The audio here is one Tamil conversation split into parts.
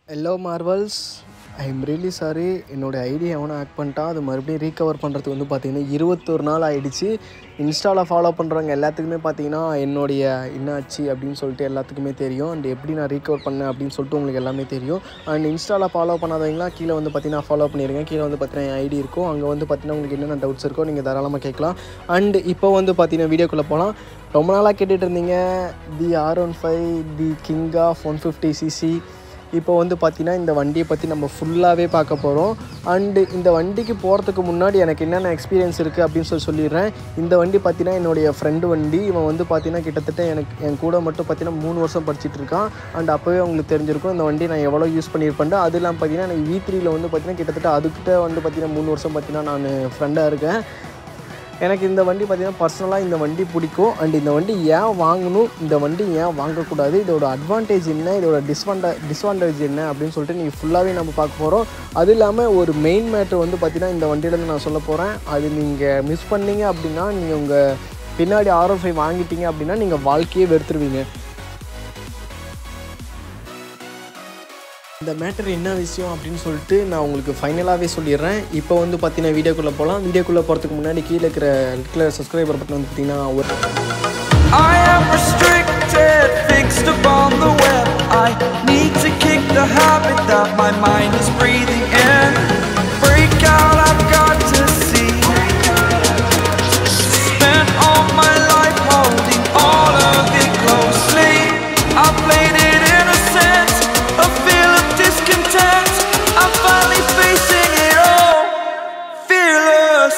Hello Marvels I am really sorry என்னோடய ஐடி எவனை ஆக்ட் பண்ணிட்டான் அது மறுபடியும் ரீகவர் பண்ணுறதுக்கு வந்து பார்த்தீங்கன்னா இருபத்தொரு நாள் ஆயிடுச்சு இன்ஸ்டாவில் ஃபாலோ பண்ணுறவங்க எல்லாத்துக்குமே பார்த்தீங்கன்னா என்னுடைய என்னாச்சு அப்படின்னு சொல்லிட்டு எல்லாத்துக்குமே தெரியும் அண்ட் எப்படி நான் ரீகவர் பண்ணேன் அப்படின்னு சொல்லிட்டு உங்களுக்கு எல்லாமே தெரியும் அண்ட் இன்ஸ்டாவில் ஃபாலோ பண்ணாதவங்களாம் கீழே வந்து பார்த்தீங்கன்னா ஃபாலோ பண்ணிடுங்க கீழே வந்து பார்த்தீங்கன்னா என் ஐடி இருக்கும் அங்கே வந்து பார்த்தீங்கன்னா உங்களுக்கு என்னென்ன டவுட்ஸ் இருக்கோ நீங்கள் தாராளமாக கேட்கலாம் அண்ட் இப்போ வந்து பார்த்தீங்கன்னா வீடியோக்குள்ளே போகலாம் ரொம்ப நாளாக கேட்டுட்டு இருந்தீங்க the R one five the king of one fifty CC இப்போ வந்து பார்த்தீங்கன்னா இந்த வண்டியை பற்றி நம்ம ஃபுல்லாகவே பார்க்க போகிறோம் அண்டு இந்த வண்டிக்கு போகிறதுக்கு முன்னாடி எனக்கு என்னென்ன எக்ஸ்பீரியன்ஸ் இருக்குது அப்படின்னு சொல்லி சொல்லிடுறேன் இந்த வண்டி பார்த்தீங்கன்னா என்னுடைய ஃப்ரெண்டு வண்டி இவன் வந்து பார்த்தீங்கன்னா கிட்டத்தட்ட எனக்கு என் கூட மட்டும் பார்த்தீங்கன்னா மூணு வருஷம் படிச்சிட்டு இருக்கான் அண்ட் அப்போவே உங்களுக்கு தெரிஞ்சிருக்கும் இந்த வண்டி நான் எவ்வளோ யூஸ் பண்ணியிருப்பேன் அது இல்லாமல் பார்த்தீங்கன்னா எனக்கு வி த்ரீயில் வந்து பார்த்தீங்கன்னா கிட்டத்தட்ட அதுக்கிட்ட வந்து பார்த்தீங்கன்னா மூணு வருஷம் பார்த்தீங்கன்னா நான் ஃப்ரெண்டாக இருக்கேன் எனக்கு இந்த வண்டி பார்த்திங்கன்னா பர்சனலாக இந்த வண்டி பிடிக்கும் அண்ட் இந்த வண்டி ஏன் வாங்கணும் இந்த வண்டி ஏன் வாங்கக்கூடாது இதோட அட்வான்டேஜ் என்ன இதோட டிஸ்வான்டா டிஸ்வான்டேஜ் என்ன அப்படின்னு சொல்லிட்டு நீங்கள் ஃபுல்லாகவே நம்ம பார்க்க போகிறோம் அது இல்லாமல் ஒரு மெயின் மேட்ரு வந்து பார்த்திங்கன்னா இந்த வண்டியிலேருந்து நான் சொல்ல போகிறேன் அது நீங்கள் மிஸ் பண்ணீங்க அப்படின்னா நீங்கள் உங்கள் பின்னாடி ஆர்ஓ ஃபைவ் வாங்கிட்டீங்க அப்படின்னா நீங்கள் வாழ்க்கையே வெறுத்துருவீங்க இந்த மேட்டர் என்ன விஷயம் அப்படின்னு சொல்லிட்டு நான் உங்களுக்கு ஃபைனலாகவே சொல்லிடுறேன் இப்போ வந்து பார்த்தீங்கன்னா வீடியோக்குள்ளே போகலாம் வீடியோக்குள்ளே போகிறதுக்கு முன்னாடி கீழே இருக்கிற கலர் சப்ஸ்கிரைபர் பட்டன் வந்து பார்த்தீங்கன்னா ஒரு I am restricted, fixed upon the web. I need to kick the habit that my mind is breathing in. Break out, I've got to see. Spent all my life holding all of it closely. I played it innocent, a feel of discontent. I'm finally facing it all, fearless.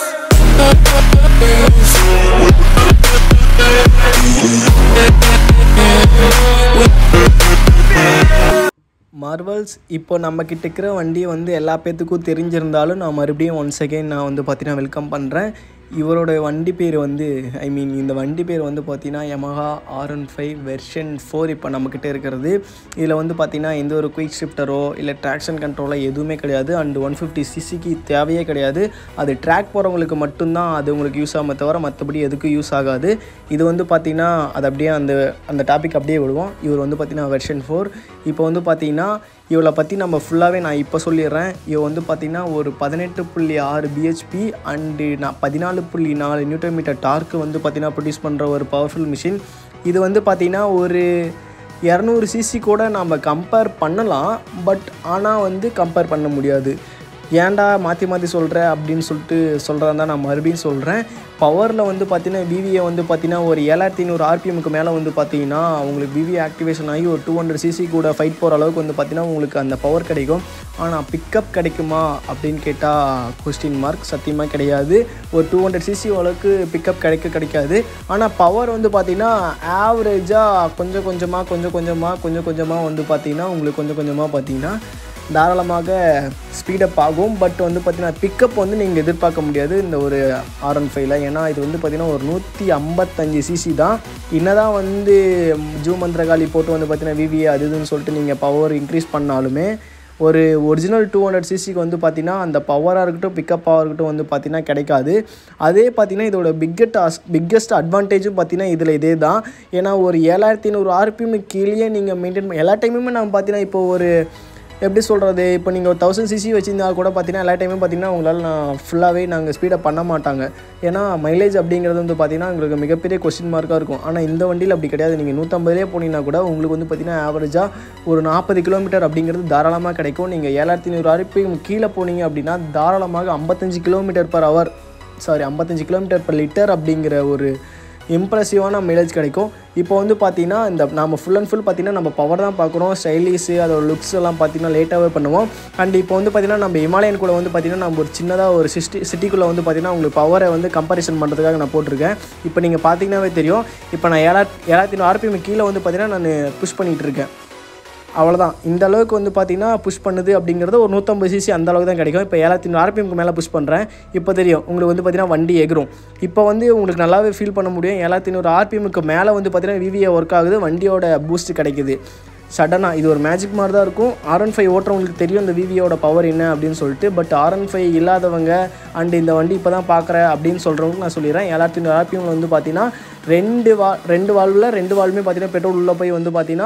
Marvels இப்போ நம்ம கிட்ட இருக்கிற வண்டி வந்து எல்லா பேத்துக்கும் தெரிஞ்சிருந்தாலும் நான் மறுபடியும் ஒன் செகண்ட் நான் வந்து பார்த்தீங்கன்னா வெல்கம் பண்ணுறேன் இவரோட வண்டி பேர் வந்து ஐ மீன் இந்த வண்டி பேர் வந்து பார்த்தீங்கன்னா Yamaha R one five version four இப்போ நம்மக்கிட்ட இருக்கிறது இதில் வந்து பார்த்தீங்கன்னா எந்த ஒரு குயிக் ஷிஃப்டரோ இல்லை ட்ராக்ஷன் கண்ட்ரோலோ எதுவுமே கிடையாது அண்ட் ஒன் ஃபிஃப்டி சிசிக்கு தேவையே கிடையாது அது ட்ராக் போகிறவங்களுக்கு மட்டும்தான் அது உங்களுக்கு யூஸ் ஆகாம தவிர மற்றபடி எதுக்கும் யூஸ் ஆகாது இது வந்து பார்த்தீங்கன்னா அது அப்படியே அந்த அந்த டாபிக் அப்படியே விடுவோம் இவர் வந்து பார்த்தீங்கன்னா வெர்ஷன் ஃபோர் இப்போ வந்து பார்த்தீங்கன்னா இவளை பற்றி நம்ம ஃபுல்லாகவே நான் இப்போ சொல்லிடுறேன் இவ வந்து பார்த்திங்கன்னா ஒரு பதினெட்டு புள்ளி ஆறு பிஹெச்பி அண்டு நான் பதினாலு புள்ளி நாலு நியூட்டன் மீட்டர் டார்க்கு வந்து பார்த்திங்கன்னா ப்ரொடியூஸ் பண்ணுற ஒரு பவர்ஃபுல் மிஷின் இது வந்து பார்த்திங்கன்னா ஒரு இரநூறு சிசி கூட நம்ம கம்பேர் பண்ணலாம் பட் ஆனால் வந்து கம்பேர் பண்ண முடியாது ஏன்டா மாற்றி மாற்றி சொல்கிற அப்படின்னு சொல்லிட்டு சொல்கிறதா தான் நான் மறுபடியும் சொல்கிறேன் பவரில் வந்து பார்த்தீங்கன்னா விவிஏ வந்து பார்த்தீங்கன்னா ஒரு ஏழாயிரத்தி ஐநூறு ஆர்பிஎம்க்கு மேலே வந்து பார்த்தீங்கன்னா உங்களுக்கு விவி ஆக்டிவேஷன் ஆகி ஒரு டூ ஹண்ட்ரட் சிசி கூட ஃபைட் போகிற அளவுக்கு வந்து பார்த்தீங்கன்னா உங்களுக்கு அந்த பவர் கிடைக்கும் ஆனால் பிக்கப் கிடைக்குமா அப்படின்னு கேட்டால் கொஸ்டின் மார்க் சத்தியமாக கிடையாது ஒரு டூ ஹண்ட்ரட் சிசி அளவுக்கு பிக்கப் கிடைக்க கிடைக்காது ஆனால் பவர் வந்து பார்த்தீங்கன்னா ஆவரேஜாக கொஞ்சம் கொஞ்சமாக கொஞ்சம் கொஞ்சமாக கொஞ்சம் கொஞ்சமாக வந்து பார்த்தீங்கன்னா உங்களுக்கு கொஞ்சம் கொஞ்சமாக பார்த்தீங்கன்னா தாராளமாக ஸ்பீடப் ஆகும் பட் வந்து பார்த்தீங்கன்னா பிக்கப் வந்து நீங்கள் எதிர்பார்க்க முடியாது இந்த ஒரு ஆர் ஒன் ஃபைவ்ல ஏன்னா இது வந்து பார்த்தீங்கன்னா ஒரு நூற்றி ஐம்பத்தஞ்சு சிசி தான் என்னதான் வந்து ஜூ மந்திரகாளி போட்டு வந்து பார்த்தீங்கன்னா விவிஏ அது இதுன்னு சொல்லிட்டு நீங்கள் பவர் இன்க்ரீஸ் பண்ணாலுமே ஒரு ஒரிஜினல் டூ ஹண்ட்ரட் சிசிக்கு வந்து பார்த்தீங்கன்னா அந்த பவராக இருக்கட்டும் பிக்கப்பாக இருக்கட்டும் வந்து பார்த்தீங்கன்னா கிடைக்காது அதே பார்த்தீங்கன்னா இதோட பிக்கெட் பிக்கெஸ்ட் அட்வான்டேஜும் பார்த்தீங்கன்னா இதில் இதே தான் ஏன்னா ஒரு ஏழாயிரத்தி ஐநூறு ஆர்பிஎம் கீழே நீங்கள் மெயின்டைன் பண்ண எல்லா டைமுமே நம்ம பார்த்தீங்கன்னா இப்போ ஒரு எப்படி சொல்கிறது இப்போ நீங்கள் ஒரு தௌசண்ட் சிசி வச்சிருந்தா கூட பார்த்தீங்கன்னா எல்லா டைமும் பார்த்தீங்கன்னா உங்களால் நான் ஃபுல்லாகவே நாங்கள் ஸ்பீடப் பண்ண மாட்டாங்க ஏன்னா மைலேஜ் அப்படிங்கிறது வந்து பார்த்தீங்கன்னா உங்களுக்கு மிகப்பெரிய கொஸ்டின் மார்க்காக இருக்கும் ஆனால் இந்த வண்டியில் அப்படி கிடையாது நீங்கள் நூற்றம்பதுலேயே போனீங்கன்னா கூட உங்களுக்கு வந்து பார்த்தீங்கன்னா ஆவரேஜாக ஒரு நாற்பது கிலோமீட்டர் அப்படிங்கிறது தாராளமாக கிடைக்கும் நீங்கள் ஏழாயிரத்தி ஐநூறு ஆர்பிஎம் கீழே போனீங்க அப்படின்னா தாராளமாக ஐம்பத்தஞ்சு கிலோமீட்டர் பர் ஹவர் சாரி ஐம்பத்தஞ்சு கிலோமீட்டர் பர் லிட்டர் அப்படிங்கிற ஒரு இம்ப்ரெசிவான மைலேஜ் கிடைக்கும் இப்போ வந்து பார்த்தீங்கன்னா இந்த நம்ம ஃபுல் அண்ட் ஃபுல் பார்த்தீங்கன்னா நம்ம பவர் தான் பார்க்குறோம் ஸ்டைலிஷு அதோட லுக்ஸ் எல்லாம் பார்த்தீங்கன்னா லேட்டாகவே பண்ணுவோம் அண்ட் இப்போ வந்து பார்த்தீங்கன்னா நம்ம இமாலயன் கூட வந்து பார்த்தீங்கன்னா நம்ம ஒரு சின்னதாக ஒரு சிட்டி சிட்டிக்குள்ளே வந்து பார்த்தீங்கன்னா உங்களுக்கு பவரை வந்து கம்பேரிசன் பண்ணுறதுக்காக நான் போட்டிருக்கேன் இப்போ நீங்கள் பார்த்தீங்கன்னாவே தெரியும் இப்போ நான் ஏழா ஏழாயிரத்தி ஆர்பிஎம் கீழே வந்து பார்த்தீங்கன்னா நான் புஷ் பண்ணிகிட்டு இருக்கேன் அவ்வளோதான் இந்த அளவுக்கு வந்து பார்த்தீங்கன்னா புஷ் பண்ணுது அப்படிங்கிறது ஒரு நூற்றம்பது சிசி அந்த அளவுக்கு தான் கிடைக்கும் இப்போ ஏழாயிரத்தி ஆர்பிஎம்க்கு மேலே புஷ் பண்ணுறேன் இப்போ தெரியும் உங்களுக்கு வந்து பார்த்தீங்கன்னா வண்டி எகிரும் இப்போ வந்து உங்களுக்கு நல்லாவே ஃபீல் பண்ண முடியும் ஏழாயிரத்தி ஐநூறு ஆர்பிஎம்க்கு மேலே வந்து பார்த்தீங்கன்னா விவிஏ ஒர்க் ஆகுது வண்டியோட பூஸ்ட் கிடைக்குது சடனாக இது ஒரு மேஜிக் மாதிரி தான் இருக்கும் ஆர் ஒன் ஃபைவ் ஓட்டுறவங்களுக்கு தெரியும் இந்த விவியோட பவர் என்ன அப்படின்னு சொல்லிட்டு பட் ஆர் ஒன் ஃபைவ் இல்லாதவங்க அண்ட் இந்த வண்டி இப்போ தான் பார்க்குறேன் அப்படின்னு சொல்கிறவங்களுக்கு நான் சொல்லிடுறேன் ஏழாயிரத்தி ஐநூறு ஆர்பிஎம்ல வந்து பார்த்தீங்கன்னா ரெண்டு வா ரெண்டு வால்வில் ரெண்டு வால்வுமே பார்த்தீங்கன்னா பெட்ரோல் உள்ளே போய் வந்து பார்த்தீங்கன்னா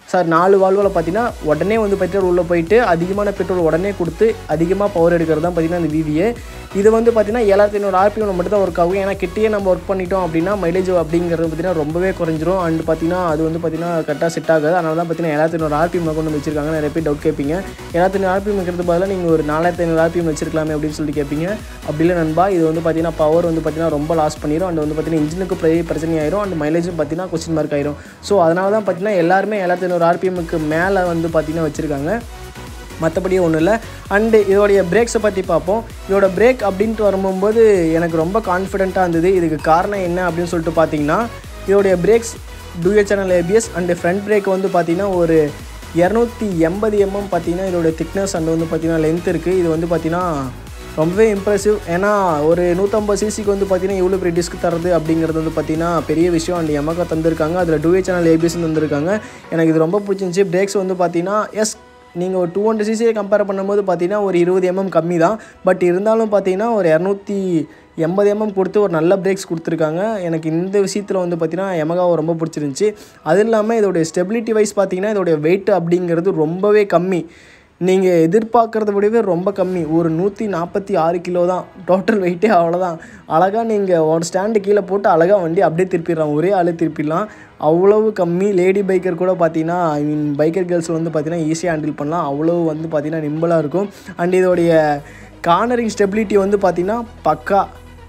சார் நாலு வால்வில் பார்த்தீங்கன்னா உடனே வந்து பெட்ரோல் உள்ளே போயிட்டு அதிகமான பெட்ரோல் உடனே கொடுத்து அதிகமாக பவர் எடுக்கிறது தான் பார்த்தீங்கன்னா இந்த விவிஏ இது வந்து பார்த்தீங்கன்னா ஏழாயிரத்தி ஐநூறு ஆர்பிஎம் மட்டும் தான் ஒர்க் ஆகும் ஏன்னா கிட்டேயே நம்ம ஒர்க் பண்ணிட்டோம் அப்படின்னா மைலேஜ் அப்படிங்கிறது பார்த்தீங்கன்னா ரொம்பவே குறைஞ்சிரும் அண்ட் பார்த்தீங்கன்னா அது வந்து பார்த்தீங்கன்னா கரெக்டாக செட் ஆகாது அதனால தான் பார்த்தீங்கன்னா ஏழாயிரத்தி ஐநூறு ஆர்பிஎம் கொண்டு வந்து வச்சிருக்காங்க நிறைய பேர் டவுட் கேட்பீங்க ஏழாயிரத்தி ஐநூறு ஆர்பிஎம் இருக்கிறது பதிலாக நீங்கள் ஒரு நாலாயிரத்தி ஐநூறு ஆர்பிஎம் வச்சிருக்கலாமே அப்படின்னு சொல்லிட்டு கேட்பீங்க அப்படி இல்லை நண்பா இது வந்து பார்த்தீங்கன்னா பவர் வந்து பார்த்தீங்கன்னா ரொம்ப லாஸ் பண்ணிடும் அண்ட் வந்து பார்த்தீங்கன்னா இன்ஜினுக்கு பெரிய பிரச்சனை ஆயிரும் அண்ட் மைலேஜும் பார்த்தீங்கன்னா கொஸ்டின் மார்க் ஆயிரும் ஸோ அதனால தான் பார்த்தீங்கன்னா எல்லாருமே ஏழாயிரத்தி ஐநூறு ஆர்பிஎம்க்கு மேலே வந்து பார்த்தீங்கன்னா வச்சுருக்காங்க மற்றபடி ஒன்றும் இல்லை அண்டு இதோடைய பிரேக்ஸை பற்றி பார்ப்போம் இதோட பிரேக் அப்படின்ட்டு வரும்போது எனக்கு ரொம்ப கான்ஃபிடென்ட்டாக இருந்தது இதுக்கு காரணம் என்ன அப்படின்னு சொல்லிட்டு பார்த்தீங்கன்னா இதோடைய brakes dual channel ABS and front brake வந்து பார்த்தீங்கன்னா ஒரு இரநூத்தி எண்பது எம்எம் பார்த்தீங்கன்னா இதோட திக்னஸ் அண்ட் வந்து பார்த்தீங்கன்னா லென்த் இருக்குது இது வந்து பார்த்தீங்கன்னா ரொம்பவே இம்ப்ரெசிவ் ஏன்னா ஒரு நூற்றம்பது சிசிக்கு வந்து பார்த்தீங்கன்னா இவ்வளோ பெரிய டிஸ்க் தரது அப்படிங்கிறது வந்து பார்த்தீங்கன்னா பெரிய விஷயம் அண்ட் எமகா தந்திருக்காங்க அதில் டூஏ சேனல் ஏபிஎஸ் தந்திருக்காங்க எனக்கு இது ரொம்ப பிடிச்சிருந்துச்சி பிரேக்ஸ் வந்து பார்த்தீங்கன்னா எஸ் நீங்கள் ஒரு டூ ஹண்ட்ரட் சிசியை கம்பேர் பண்ணும்போது பார்த்தீங்கன்னா ஒரு இருபது எம்எம் கம்மி தான் பட் இருந்தாலும் பார்த்தீங்கன்னா ஒரு இரநூத்தி எண்பது எம்எம் கொடுத்து ஒரு நல்ல பிரேக்ஸ் கொடுத்துருக்காங்க எனக்கு இந்த விஷயத்தில் வந்து பார்த்தீங்கன்னா எமகாவை ரொம்ப பிடிச்சிருந்துச்சி அது இல்லாமல் இதோடைய ஸ்டெபிலிட்டி வைஸ் பார்த்தீங்கன்னா இதோடைய வெயிட் அப்படிங்கிறது ரொம்பவே கம்மி நீங்கள் எதிர்பார்க்குறத விடவே ரொம்ப கம்மி ஒரு நூற்றி நாற்பத்தி ஆறு கிலோ தான் டோட்டல் வெயிட்டே அவ்வளோதான் அழகாக நீங்கள் ஒரு ஸ்டாண்டு கீழே போட்டு அழகாக வண்டி அப்படியே திருப்பிடலாம் ஒரே ஆளே திருப்பிடலாம் அவ்வளவு கம்மி லேடி பைக்கர் கூட பார்த்தீங்கன்னா ஐ மீன் பைக்கர் கேர்ள்ஸ் வந்து பார்த்தீங்கன்னா ஈஸியாக ஹேண்டில் பண்ணலாம் அவ்வளோ வந்து பார்த்தீங்கன்னா நிம்பலாக இருக்கும் அண்ட் இதோடைய கார்னரிங் ஸ்டெபிலிட்டி வந்து பார்த்தீங்கன்னா பக்கா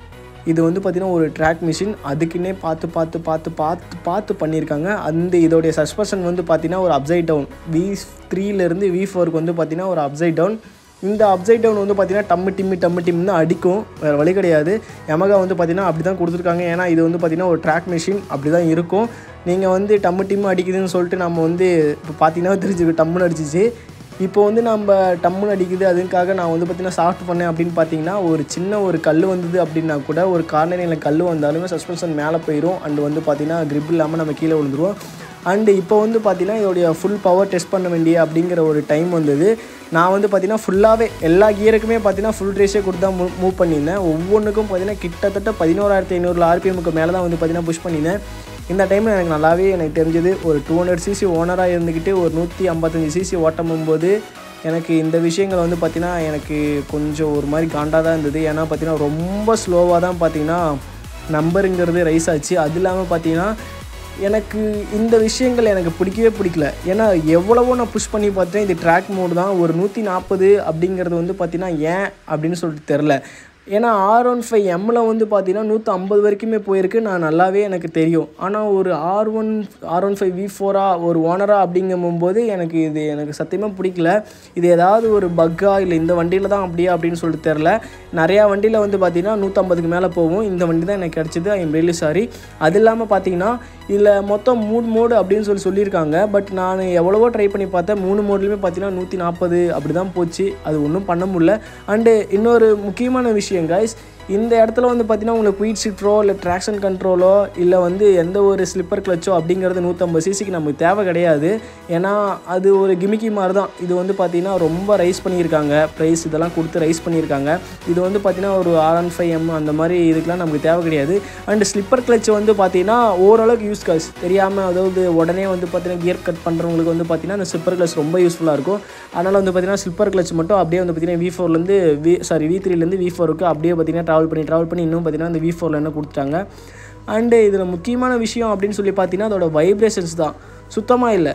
இது வந்து பார்த்திங்கன்னா ஒரு ட்ராக் மிஷின் அதுக்குன்னே பார்த்து பார்த்து பார்த்து பார்த்து பார்த்து பண்ணியிருக்காங்க அந்த இதோடைய சஸ்பென்ஷன் வந்து பார்த்திங்கன்னா ஒரு அப்சைட் டவுன் வி த்ரீலேருந்து வி ஃபோருக்கு வந்து பார்த்திங்கன்னா ஒரு அப்சைட் டவுன் இந்த அப்சைட் டவுன் வந்து பார்த்திங்கன்னா டம்மு டிம்மி டம்மு டிம்னு அடிக்கும் வேறு வழி கிடையாது எமகா வந்து பார்த்திங்கன்னா அப்படி தான் கொடுத்துருக்காங்க ஏன்னா இது வந்து பார்த்திங்கன்னா ஒரு ட்ராக் மிஷின் அப்படி தான் இருக்கும் நீங்கள் வந்து டம்மு டிம்மு அடிக்குதுன்னு சொல்லிட்டு நம்ம வந்து இப்போ பார்த்தீங்கன்னா தெரிஞ்சுக்கு டம்முன்னு அடிச்சிச்சு இப்போ வந்து நம்ம டம்முன்னு அடிக்குது அதுக்காக நான் வந்து பார்த்தீங்கன்னா சாஃப்ட் பண்ணேன் அப்படின்னு பார்த்தீங்கன்னா ஒரு சின்ன ஒரு கல் வந்தது அப்படின்னா கூட ஒரு கார்னரில் கல் வந்தாலுமே சஸ்பென்ஷன் மேலே போயிடும் அண்ட் வந்து பார்த்தீங்கன்னா grip இல்லாமல் நம்ம கீழே விழுந்துருவோம் அண்டு இப்போ வந்து பார்த்தீங்கன்னா இதோடைய ஃபுல் பவர் டெஸ்ட் பண்ண வேண்டிய அப்படிங்கிற ஒரு டைம் வந்தது நான் வந்து பார்த்தீங்கன்னா ஃபுல்லாகவே எல்லா கியருக்குமே பார்த்தீங்கன்னா ஃபுல் ரேஸே கொடுத்து தான் மூவ் மூவ் பண்ணியிருந்தேன் ஒவ்வொன்றுக்கும் பார்த்தீங்கன்னா கிட்டத்தட்ட பதினோராயிரத்தி ஐநூறு ஆர்பிஎம்க்கு மேலே தான் வந்து பார்த்தீங்கன்னா புஷ் பண்ணியிருந்தேன் இந்த டைமில் எனக்கு நல்லாவே எனக்கு தெரிஞ்சது ஒரு டூ ஹண்ட்ரட் சிசி ஓனராக இருந்துக்கிட்டு ஒரு நூற்றி ஐம்பத்தஞ்சு சிசி ஓட்டும் போது எனக்கு இந்த விஷயங்கள் வந்து பார்த்திங்கன்னா எனக்கு கொஞ்சம் ஒரு மாதிரி காண்டாக தான் இருந்தது ஏன்னா பார்த்தீங்கன்னா ரொம்ப ஸ்லோவாக தான் பார்த்தீங்கன்னா நம்பருங்கிறது ரைஸ் ஆச்சு அது இல்லாமல் பார்த்தீங்கன்னா எனக்கு இந்த விஷயங்கள் எனக்கு பிடிக்கவே பிடிக்கல ஏன்னா எவ்வளவோ நான் புஷ் பண்ணி பார்த்தேன் இது ட்ராக் மோடு தான் ஒரு நூற்றி நாற்பது அப்படிங்கிறது வந்து பார்த்தீங்கன்னா ஏன் அப்படின்னு சொல்லிட்டு தெரில ஏன்னா ஆர் ஒன் ஃபைவ் எம்மில் வந்து பார்த்தீங்கன்னா நூற்றி ஐம்பது வரைக்குமே போயிருக்கு நான் நல்லாவே எனக்கு தெரியும் ஆனால் ஒரு R one R one five V ஃபோரா ஒரு ஓனரா அப்படிங்கும்போது எனக்கு இது எனக்கு சத்தியமாக பிடிக்கல இது ஏதாவது ஒரு பக்கா இல்லை இந்த வண்டியில் தான் அப்படியா அப்படின்னு சொல்லிட்டு தெரில நிறையா வண்டியில் வந்து பார்த்தீங்கன்னா நூற்றம்பதுக்கு மேலே போகும் இந்த வண்டி தான் எனக்கு கிடச்சிது ஐ எம் ரியலி சாரி அது இல்லாமல் பார்த்தீங்கன்னா இதில் மொத்தம் மூணு மோடு அப்படின்னு சொல்லி சொல்லியிருக்காங்க பட் நான் எவ்வளவோ ட்ரை பண்ணி பார்த்தேன் மூணு மோட்லையுமே பார்த்தீங்கன்னா நூற்றி நாற்பது அப்படி தான் போச்சு அது ஒன்றும் பண்ண முடியல அண்டு இன்னொரு முக்கியமான விஷயம் guys இந்த இடத்துல வந்து பார்த்தீங்கன்னா உங்களுக்கு குயிட் ஷிஃப்ட்ரோ இல்லை ட்ராக்ஷன் கண்ட்ரோலோ இல்லை வந்து எந்த ஒரு ஸ்லிப்பர் கிளச்சோ அப்படிங்கிறது நூற்றம்பது சிசிக்கு நமக்கு தேவை கிடையாது ஏன்னா அது ஒரு கிமிக்கி மாதிரி தான் இது வந்து பார்த்தீங்கன்னா ரொம்ப ரைஸ் பண்ணியிருக்காங்க ப்ரைஸ் இதெல்லாம் கொடுத்து ரைஸ் பண்ணியிருக்காங்க இது வந்து பார்த்தீங்கன்னா ஒரு ஆர் ஒன் ஃபைவ் எம் அந்த மாதிரி இதுக்கெலாம் நமக்கு தேவை கிடையாது அண்ட் ஸ்லிப்பர் கிளச் வந்து பார்த்தீங்கன்னா ஓரளவுக்கு யூஸ் காஸ் தெரியாமல் அதாவது உடனே வந்து பார்த்தீங்கன்னா கியர் கட் பண்ணுறவங்களுக்கு வந்து பார்த்தீங்கன்னா அந்த ஸ்லிப்பர் கிளச் ரொம்ப யூஸ்ஃபுல்லாக இருக்கும் அதனால் வந்து பார்த்தீங்கன்னா ஸ்லிப்பர் கிளச் மட்டும் அப்படியே வந்து பார்த்தீங்கன்னா வி ஃபோர்லேருந்து வி சாரி வி த்ரீலேருந்து வி ஃபோருக்கு அப்படியே பார்த்தீங்கன்னா ட்ராவல் பண்ணி ட்ராவல் பண்ணி இன்னும் பார்த்தீங்கன்னா இந்த வி ஃபோரில் என்ன கொடுத்துட்டாங்க அண்டு இதில் முக்கியமான விஷயம் அப்படின்னு சொல்லி பார்த்தீங்கன்னா அதோட வைப்ரேஷன்ஸ் தான் சுத்தமாக இல்லை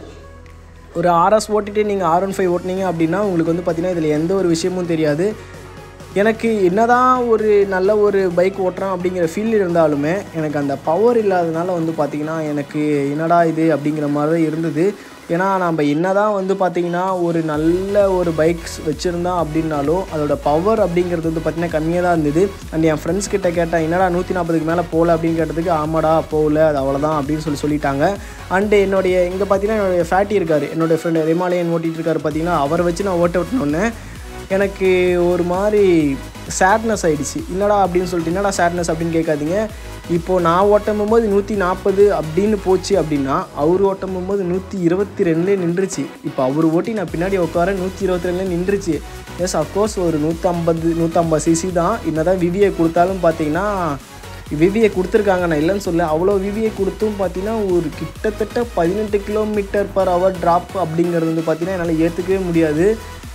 ஒரு ஆர்எஸ் ஓட்டிட்டு நீங்கள் ஆர் ஒன் ஃபைவ் ஓட்டினீங்க அப்படின்னா உங்களுக்கு வந்து பார்த்தீங்கன்னா இதில் எந்த ஒரு விஷயமும் தெரியாது எனக்கு என்னதான் ஒரு நல்ல ஒரு பைக் ஓட்டுறேன் அப்படிங்கிற ஃபீல் இருந்தாலுமே எனக்கு அந்த பவர் இல்லாதனால வந்து பார்த்திங்கன்னா எனக்கு என்னடா இது அப்படிங்கிற மாதிரி தான் இருந்தது ஏன்னா நம்ம என்னதான் வந்து பார்த்திங்கன்னா ஒரு நல்ல ஒரு பைக்ஸ் வச்சுருந்தோம் அப்படின்னாலும் அதோட பவர் அப்படிங்கிறது வந்து பார்த்திங்கன்னா கம்மியாக தான் இருந்தது அண்ட் என் ஃப்ரெண்ட்ஸ் கிட்ட கேட்டேன் என்னடா நூற்றி நாற்பதுக்கு மேலே போகல அப்படின்னு கேட்டதுக்கு ஆமாடா போகல அது அவ்வளோதான் அப்படின்னு சொல்லி சொல்லிட்டாங்க அண்டு என்னுடைய இங்கே பார்த்தீங்கன்னா என்னுடைய ஃபேட்டி இருக்கார் என்னுடைய ஃப்ரெண்டு ரிமாலயன் ஓட்டிகிட்டு இருக்காரு பார்த்தீங்கன்னா அவரை வச்சு நான் ஓட்ட விட்டோன்னே எனக்கு ஒரு மாதிரி சேட்னஸ் ஆயிடுச்சு என்னடா அப்படின்னு சொல்லிட்டு என்னடா சேட்னஸ் அப்படின்னு கேட்காதீங்க இப்போது நான் ஓட்டும் போது நூற்றி நாற்பது அப்படின்னு போச்சு அப்படின்னா அவர் ஓட்டும் போது நூற்றி இருபத்தி ரெண்டுலேயே நின்றுச்சு இப்போ அவர் ஓட்டி நான் பின்னாடி உட்கார நூற்றி இருபத்தி ரெண்டுலேயே நின்றுச்சு எஸ் அஃப்கோர்ஸ் ஒரு நூற்றம்பது நூற்றம்பது சிசி தான் என்னதான் விவியை கொடுத்தாலும் பார்த்தீங்கன்னா விவியை கொடுத்துருக்காங்க நான் இல்லைன்னு சொல்ல அவ்வளோ விவியை கொடுத்தும் பார்த்தீங்கன்னா ஒரு கிட்டத்தட்ட பதினெட்டு கிலோமீட்டர் பர் ஹவர் ட்ராப் அப்படிங்கிறது வந்து பார்த்தீங்கன்னா என்னால் ஏற்றுக்கவே முடியாது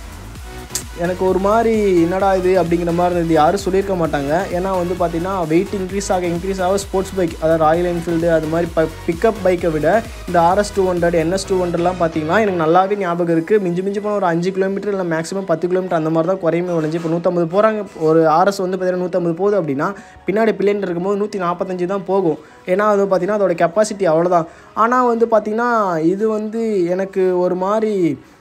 எனக்கு ஒரு மாதிரி என்னடா இது அப்படிங்கிற மாதிரி இருந்தது யாரும் சொல்லியிருக்க மாட்டாங்க ஏன்னா வந்து பார்த்தீங்கன்னா வெயிட் இன்க்ரீஸ் ஆக இன்க்ரீஸ் ஆக ஸ்போர்ட்ஸ் பைக் அதாவது ராயல் என்ஃபீல்டு அது மாதிரி ப பிக்கப் பைக்கை விட இந்த RS two hundred NS two ஹண்ட்ரட்லாம் பார்த்தீங்கன்னா எனக்கு நல்லாவே ஞாபகம் இருக்குது மிஞ்சி மிஞ்சி போனால் ஒரு அஞ்சு கிலோமீட்டர் இல்லை மேக்ஸிமம் பத்து கிலோமீட்டர் அந்த மாதிரி தான் குறையுமே ஒழிஞ்சு இப்போ நூற்றம்பது போகிறாங்க ஒரு ஆர்எஸ் வந்து பார்த்தீங்கன்னா நூற்றம்பது போகுது அப்படின்னா பின்னாடி பிள்ளைன்னு இருக்கும்போது நூற்றி நாற்பத்தஞ்சு தான் போகும் ஏன்னா அது பார்த்தீங்கன்னா அதோட கெப்பாசிட்டி அவ்வளோதான் ஆனால் வந்து பார்த்தீங்கன்னா இது வந்து எனக்கு ஒரு மாதிரி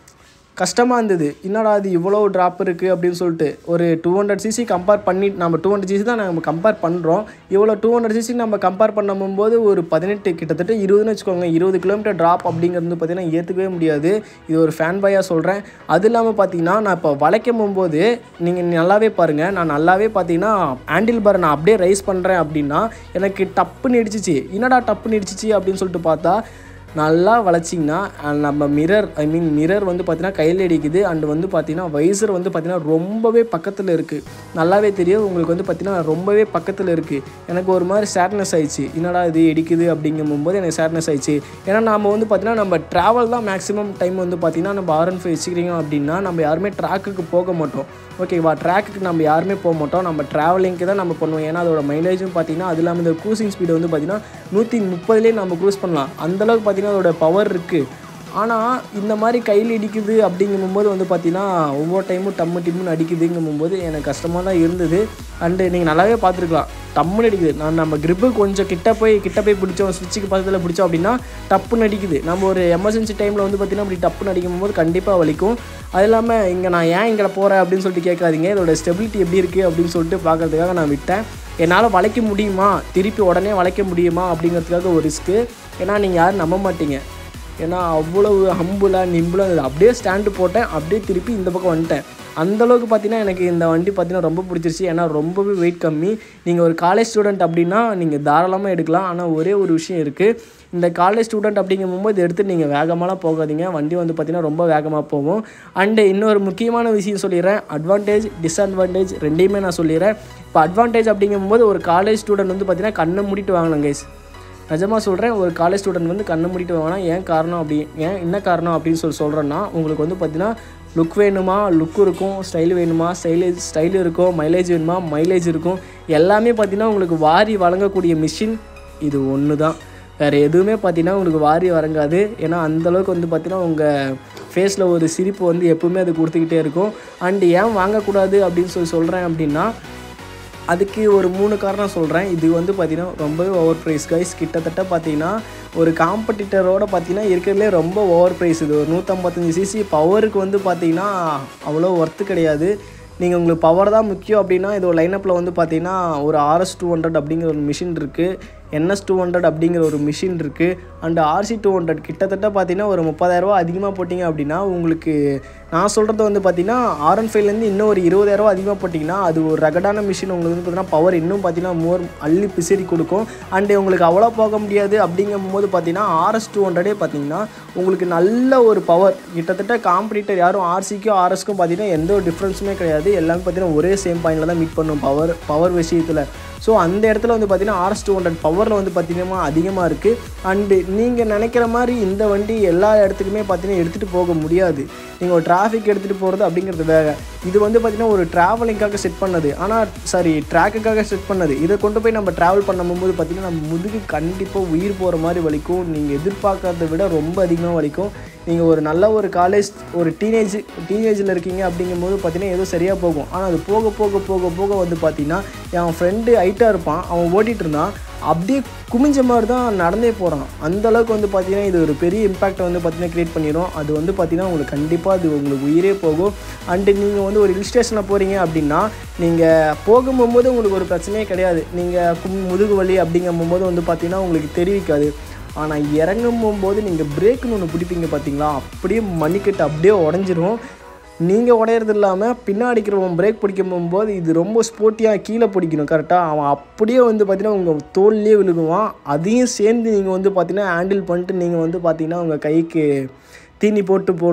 கஷ்டமாக இருந்தது என்னடா அது இவ்வளோ ட்ராப் இருக்குது அப்படின்னு சொல்லிட்டு ஒரு டூ ஹண்ட்ரட் சிசி கம்பேர் பண்ணி நம்ம டூ ஹண்ட்ரட் சிசி தான் நம்ம கம்பேர் பண்ணுறோம் இவ்வளோ டூ ஹண்ட்ரட் சிசி நம்ம கம்பேர் பண்ணும்போது ஒரு பதினெட்டு கிட்டத்தட்ட இருபதுன்னு வச்சுக்கோங்க இருபது கிலோமீட்டர் ட்ராப் அப்படிங்கிறது வந்து பார்த்தீங்கன்னா ஏற்றுக்கவே முடியாது இது ஒரு ஃபேன் பாயாக சொல்கிறேன் அது இல்லாமல் பார்த்தீங்கன்னா நான் இப்போ வளைக்கும் போகும்போது நீங்கள் நல்லாவே பாருங்கள் நான் நல்லாவே பார்த்தீங்கன்னா ஹேண்டில் பார் நான் அப்படியே ரைஸ் பண்ணுறேன் அப்படின்னா எனக்கு டப்புன்னு இடிச்சிச்சு என்னடா டப்புன்னு இடிச்சிச்சு அப்படின்னு சொல்லிட்டு பார்த்தா நல்லா வளைச்சிங்கன்னா அஹ் நம்ம மிரர் ஐ மீன் மிரர் வந்து பார்த்தீங்கன்னா கையில் அடிக்குது அண்ட் வந்து பார்த்தீங்கன்னா வைசர் வந்து பார்த்தீங்கன்னா ரொம்பவே பக்கத்தில் இருக்குது நல்லாவே தெரியும் உங்களுக்கு வந்து பார்த்தீங்கன்னா ரொம்பவே பக்கத்தில் இருக்குது எனக்கு ஒரு மாதிரி சேட்னஸ் ஆயிடுச்சு என்னடா இது இடிக்குது அப்படிங்கும்போது எனக்கு சேட்னஸ் ஆயிடுச்சு ஏன்னா நம்ம வந்து பார்த்தீங்கன்னா நம்ம ட்ராவல் தான் மேக்ஸிமம் டைம் வந்து பார்த்தீங்கன்னா நம்ம ஆர்என் ஃபைவ் வச்சுக்கிறீங்க அப்படின்னா நம்ம யாருமே ட்ராக்குக்கு போக மாட்டோம் ஓகேவா ட்ராக்குக்கு நம்ம யாருமே போக மாட்டோம் நம்ம ட்ராவலிங்க்கு தான் நம்ம பண்ணுவோம் ஏன்னா அதோட மைலேஜும் பார்த்தீங்கன்னா அது இல்லாமல் இந்த க்ரூசிங் ஸ்பீடு வந்து பார்த்தீங்கன்னா நூற்றி முப்பதுலேயே நம்ம க்ரூஸ் பண்ணலாம் அந்தளவுக்கு பார்த்தீங்கன்னா அதோட பவர் இருக்குது ஆனால் இந்த மாதிரி கையில் இடிக்குது அப்படிங்கும்போது வந்து பார்த்தீங்கன்னா ஒவ்வொரு டைமும் டம்மு டிம்முன்னு அடிக்குதுங்கும்போது எனக்கு கஷ்டமாக தான் இருந்தது அண்டு நீங்கள் நல்லாவே பார்த்துருக்கலாம் டம்முன்னு அடிக்குது நான் நம்ம grip கொஞ்சம் கிட்ட போய் கிட்ட போய் பிடிச்சோம் ஸ்விட்சுக்கு பக்கத்தில் பிடிச்சோம் அப்படின்னா டப்புன்னு அடிக்குது நம்ம ஒரு எமர்ஜென்சி டைமில் வந்து பார்த்தீங்கன்னா அப்படி டப்புன்னு அடிக்கும் போது கண்டிப்பாக வலிக்கும் அது இல்லாமல் இங்கே நான் ஏன் இங்கே போகிறேன் அப்படின்னு சொல்லிட்டு கேட்காதீங்க இதோட ஸ்டெபிலிட்டி எப்படி இருக்குது அப்படின்னு சொல்லிட்டு பார்க்கறதுக்காக நான் விட்டேன் என்னால் வளைக்க முடியுமா திருப்பி உடனே வளைக்க முடியுமா அப்படிங்கிறதுக்காக ஒரு ரிஸ்க்கு ஏன்னா நீங்கள் யாரும் நம்ப மாட்டீங்க ஏன்னா அவ்வளவு ஹம்புலாக நிம்புலாக இருந்தது அப்படியே ஸ்டாண்டு போட்டேன் அப்படியே திருப்பி இந்த பக்கம் வந்துட்டேன் அந்தளவுக்கு பார்த்தீங்கன்னா எனக்கு இந்த வண்டி பார்த்தீங்கன்னா ரொம்ப பிடிச்சிருச்சு ஏன்னா ரொம்பவே வெயிட் கம்மி நீங்கள் ஒரு காலேஜ் ஸ்டூடெண்ட் அப்படின்னா நீங்கள் தாராளமாக எடுக்கலாம் ஆனால் ஒரே ஒரு விஷயம் இருக்குது இந்த காலேஜ் ஸ்டூடெண்ட் அப்படிங்கும்போது இதை எடுத்து நீங்கள் வேகமாலாம் போகாதீங்க வண்டி வந்து பார்த்திங்கன்னா ரொம்ப வேகமாக போகும் அண்டு இன்னொரு முக்கியமான விஷயம் சொல்லிடுறேன் அட்வான்டேஜ் டிஸ்அட்வான்டேஜ் ரெண்டையுமே நான் சொல்லிடுறேன் இப்போ அட்வான்டேஜ் அப்படிங்கும்போது ஒரு காலேஜ் ஸ்டூடெண்ட் வந்து பார்த்திங்கன்னா கண்ணை மூடிட்டு வாங்கணும் கைஸ் நிஜமாக சொல்கிறேன் ஒரு காலேஜ் ஸ்டூடெண்ட் வந்து கண்ணை மூடிட்டு வாங்கினா ஏன் காரணம் அப்படி ஏன் என்ன காரணம் அப்படின்னு சொல்லி சொல்கிறேன்னா உங்களுக்கு வந்து பார்த்தீங்கன்னா லுக் வேணுமா லுக் இருக்கும் ஸ்டைல் வேணுமா ஸ்டைலேஜ் ஸ்டைல் இருக்கும் மைலேஜ் வேணுமா மைலேஜ் இருக்கும் எல்லாமே பார்த்தீங்கன்னா உங்களுக்கு வாரி வழங்கக்கூடிய மிஷின் இது ஒன்று தான் வேறு எதுவுமே பார்த்தீங்கன்னா உங்களுக்கு வாரி வழங்காது ஏன்னா அந்தளவுக்கு வந்து பார்த்தீங்கன்னா உங்கள் ஃபேஸில் ஒரு சிரிப்பு வந்து எப்பவுமே அது கொடுத்துக்கிட்டே இருக்கும் அண்ட் ஏன் வாங்கக்கூடாது அப்படின்னு சொல்லி சொல்கிறேன் அப்படின்னா அதுக்கு ஒரு மூணு காரணம் சொல்கிறேன் இது வந்து பார்த்திங்கன்னா ரொம்பவே ஓவர் ப்ரைஸ் கைஸ் கிட்டத்தட்ட பார்த்தீங்கன்னா ஒரு காம்படிட்டரோட பார்த்தீங்கன்னா இருக்கிறதுலே ரொம்ப ஓவர் ப்ரைஸ் இது ஒரு நூற்றம்பத்தஞ்சு சிசி பவருக்கு வந்து பார்த்தீங்கன்னா அவ்வளோ ஒர்த்து கிடையாது நீங்கள் உங்களுக்கு பவர் தான் முக்கியம் அப்படின்னா இதோட லைனப்பில் வந்து பார்த்தீங்கன்னா ஒரு ஆர்எஸ் டூ ஹண்ட்ரட் அப்படிங்கிற ஒரு மிஷின் இருக்குது என்எஸ் டூ ஹண்ட்ரட் அப்படிங்கிற ஒரு மிஷின் இருக்குது அண்ட் ஆர்சி டூ ஹண்ட்ரட் கிட்டத்தட்ட பார்த்தீங்கன்னா ஒரு முப்பதாயிரரூவா அதிகமாக போட்டிங்க அப்படின்னா உங்களுக்கு நான் சொல்கிறது வந்து பார்த்தீங்கன்னா ஆர்என் ஃபைவ்லேருந்து இன்னும் ஒரு இருபதாயிரரூவா அதிகமாக போட்டிங்கன்னா அது ஒரு ரகடான மிஷின் உங்களுக்கு வந்து பார்த்தீங்கன்னா பவர் இன்னும் பார்த்தீங்கன்னா மோர் அள்ளி பிசிறி கொடுக்கும் அண்டு உங்களுக்கு அவ்வளோ போக முடியாது அப்படிங்கும்போது பார்த்தீங்கன்னா ஆர்எஸ் டூ ஹண்ட்ரடே பார்த்தீங்கன்னா உங்களுக்கு நல்ல ஒரு பவர் கிட்டத்தட்ட காம்படிட்டர் யாரும் ஆர்சிக்கும் ஆர்எஸ்க்கும் பார்த்தீங்கன்னா எந்த ஒரு டிஃப்ரென்ஸுமே கிடையாது எல்லாமே பார்த்தீங்கன்னா ஒரே சேம் பாயிண்டில் தான் மீட் பண்ணும் பவர் பவர் விஷயத்தில் ஸோ அந்த இடத்துல வந்து பார்த்தீங்கன்னா ஆர்எஸ் டூ ஹண்ட்ரட் பவரில் வந்து பார்த்தீங்கன்னா அதிகமாக இருக்குது அண்டு நீங்கள் நினைக்கிற மாதிரி இந்த வண்டி எல்லா இடத்துக்குமே பார்த்தீங்கன்னா எடுத்துகிட்டு போக முடியாது நீங்கள் ஒரு டிராஃபிக் எடுத்துகிட்டு போகிறது அப்படிங்கிறது வேற இது வந்து பார்த்தீங்கன்னா ஒரு ட்ராவலிங்காக செட் பண்ணது ஆனால் சாரி ட்ராக்குக்காக செட் பண்ணது இதை கொண்டு போய் நம்ம ட்ராவல் பண்ணும்போது பார்த்தீங்கன்னா நம்ம முதுகு கண்டிப்பாக உயிர் போகிற மாதிரி வலிக்கும் நீங்கள் எதிர்பார்க்கறத விட ரொம்ப அதிகமாக வலிக்கும் நீங்கள் ஒரு நல்ல ஒரு காலேஜ் ஒரு டீனேஜ் டீனேஜில் இருக்கீங்க அப்படிங்கும்போது பார்த்தீங்கன்னா ஏதோ சரியாக போகும் ஆனால் அது போக போக போக போக வந்து பார்த்தீங்கன்னா என் ஃப்ரெண்டு ஹைட்டாக இருப்பான் அவன் ஓட்டிகிட்டு இருந்தான் அப்படியே குமிஞ்ச மாதிரி தான் நடந்தே போகிறான் அந்த அளவுக்கு வந்து பார்த்தீங்கன்னா இது ஒரு பெரிய இம்பாக்டை வந்து பார்த்தீங்கன்னா க்ரியேட் பண்ணிடும் அது வந்து பார்த்தீங்கன்னா உங்களுக்கு கண்டிப்பாக அது உங்களுக்கு உயிரே போகும் அண்டு நீங்கள் வந்து ஒரு ஹில் ஸ்டேஷனில் போகிறீங்க அப்படின்னா நீங்கள் போகும்போது உங்களுக்கு ஒரு பிரச்சனையே கிடையாது நீங்கள் கும் முதுகு வலி அப்படிங்கும்போது வந்து பார்த்தீங்கன்னா உங்களுக்கு தெரிவிக்காது ஆனால் இறங்கும் போது நீங்கள் பிரேக்குன்னு ஒன்று பிடிப்பீங்க பார்த்தீங்களா அப்படியே மணிக்கட்டு அப்படியே உடஞ்சிரும் நீங்கள் உடையிறது இல்லாமல் பின்னாடி இருக்கிறவன் பிரேக் பிடிக்கும் போகும்போது இது ரொம்ப ஸ்போர்ட்டியாக கீழே பிடிக்கணும் கரெக்டாக அவன் அப்படியே வந்து பார்த்தீங்கன்னா உங்கள் தோல்லே விழுகுவான் அதையும் சேர்ந்து நீங்கள் வந்து பார்த்தீங்கன்னா ஹேண்டில் பண்ணிட்டு நீங்கள் வந்து பார்த்தீங்கன்னா உங்கள் கைக்கு தீனி போட்டு போகணும்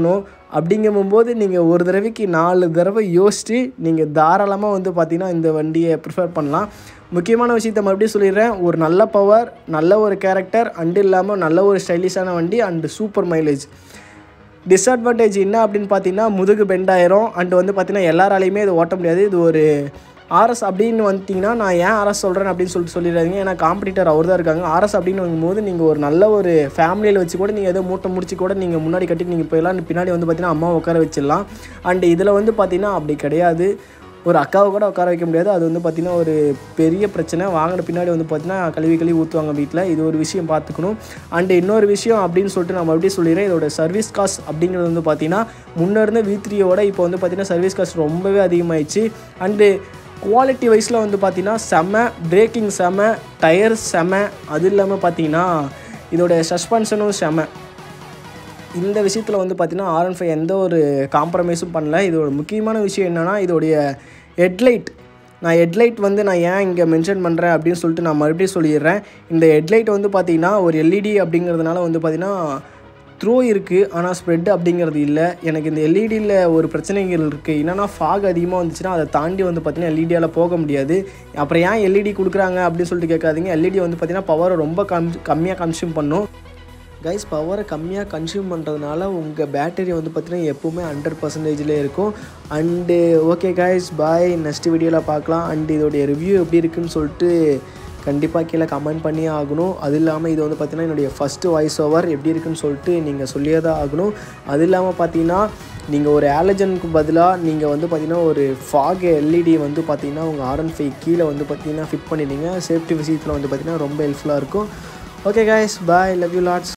அப்படிங்கும்போது நீங்கள் ஒரு தடவைக்கு நாலு தடவை யோசித்து நீங்கள் தாராளமாக வந்து பார்த்தீங்கன்னா இந்த வண்டியை ப்ரிஃபர் பண்ணலாம் முக்கியமான விஷயத்த மறுபடியும் சொல்லிடுறேன் ஒரு நல்ல பவர் நல்ல ஒரு கேரக்டர் அண்டு இல்லாமல் நல்ல ஒரு ஸ்டைலிஷான வண்டி அண்டு சூப்பர் மைலேஜ் டிஸ்அட்வான்டேஜ் என்ன அப்படின்னு பார்த்தீங்கன்னா முதுகு பெண்ட் ஆயிரும் அண்ட் வந்து பார்த்தீங்கன்னா எல்லாராலையுமே இது ஓட்ட முடியாது இது ஒரு ஆர்எஸ் அப்படின்னு வந்துட்டிங்கன்னா நான் ஏன் ஆர்எஸ் சொல்கிறேன் அப்படின்னு சொல்லிட்டு சொல்லிடுறாங்க ஏன்னா காம்படிட்டர் அவர் தான் இருக்காங்க ஆர்எஸ் அப்படின்னு வரும்போது நீங்கள் ஒரு நல்ல ஒரு ஃபேமிலியில் வச்சு கூட நீங்கள் ஏதோ மூட்டை முடிச்சு கூட நீங்கள் முன்னாடி கட்டி நீங்கள் போயிடலாம் பின்னாடி வந்து பார்த்தீங்கன்னா அம்மா உட்கார வச்சிடலாம் அண்ட் இதில் வந்து பார்த்தீங்கன்னா அப்படி கிடையாது ஒரு அக்காவை கூட உட்கார வைக்க முடியாது அது வந்து பார்த்திங்கன்னா ஒரு பெரிய பிரச்சனை வாங்கின பின்னாடி வந்து பார்த்திங்கன்னா கழுவி கழுவி ஊற்றுவாங்க வீட்டில் இது ஒரு விஷயம் பார்த்துக்கணும் அண்ட் இன்னொரு விஷயம் அப்படின்னு சொல்லிட்டு நான் மறுபடியும் சொல்லிடுறேன் இதோட சர்வீஸ் காஸ்ட் அப்படிங்கிறது வந்து பார்த்திங்கன்னா முன்ன இருந்த வி த்ரீயோட இப்போ வந்து பார்த்திங்கன்னா சர்வீஸ் காஸ்ட் ரொம்பவே அதிகமாகிடுச்சு அண்டு குவாலிட்டி வைஸில் வந்து பார்த்திங்கன்னா செம்ம பிரேக்கிங் செம்ம டயர் செம்ம அது இல்லாமல் பார்த்தீங்கன்னா இதோட சஸ்பென்ஷனும் செம்ம இந்த விஷயத்தில் வந்து பார்த்தீங்கன்னா ஆர் ஒன் ஃபைவ் எந்த ஒரு காம்ப்ரமைஸும் பண்ணல இதோட முக்கியமான விஷயம் என்னென்னா இதோடைய ஹெட்லைட் நான் ஹெட்லைட் வந்து நான் ஏன் இங்கே மென்ஷன் பண்ணுறேன் அப்படின்னு சொல்லிட்டு நான் மறுபடியும் சொல்லிடுறேன் இந்த ஹெட்லைட் வந்து பார்த்தீங்கன்னா ஒரு எல்இடி அப்படிங்கிறதுனால வந்து பார்த்தீங்கன்னா த்ரோ இருக்குது ஆனால் ஸ்ப்ரெட் அப்படிங்கிறது இல்லை எனக்கு இந்த எல்இடியில் ஒரு பிரச்சனைகள் இருக்குது என்னென்னா ஃபாக் அதிகமாக வந்துச்சுன்னா அதை தாண்டி வந்து பார்த்தீங்கன்னா எல்இடியால் போக முடியாது அப்புறம் ஏன் எல்இடி கொடுக்குறாங்க அப்படின்னு சொல்லிட்டு கேட்காதீங்க எல்இடி வந்து பார்த்தீங்கன்னா பவரை ரொம்ப கம் கம்மியாக கன்சியூம் பண்ணும் கைஸ் பவரை கம்மியாக கன்சியூம் பண்ணுறதுனால உங்கள் பேட்டரி வந்து பார்த்தீங்கன்னா எப்போவுமே ஹண்ட்ரட் பர்சன்டேஜ்லேயே இருக்கும் and okay guys bye next வீடியோவில் பார்க்கலாம் அண்ட் இதோடைய ரிவ்யூ எப்படி இருக்குன்னு சொல்லிட்டு கண்டிப்பாக கீழே கமெண்ட் பண்ணியே ஆகணும் அது இல்லாமல் இது வந்து பார்த்தீங்கன்னா என்னுடைய ஃபஸ்ட்டு வாய்ஸ் ஓவர் எப்படி இருக்குன்னு சொல்லிட்டு நீங்கள் சொல்லியே தான் ஆகணும் அது இல்லாமல் பார்த்தீங்கன்னா நீங்கள் ஒரு ஆலஜனுக்கு பதிலாக நீங்கள் வந்து பார்த்தீங்கன்னா ஒரு ஃபாக் எல்இடி வந்து பார்த்தீங்கன்னா உங்கள் ஆர்என் ஃபைவ் கீழே வந்து பார்த்தீங்கன்னா ஃபிட் பண்ணிடுங்க சேஃப்டி விஷயத்தில் வந்து பார்த்தீங்கன்னா ரொம்ப ஹெல்ப்ஃபுல்லாக இருக்கும் okay guys bye love you lots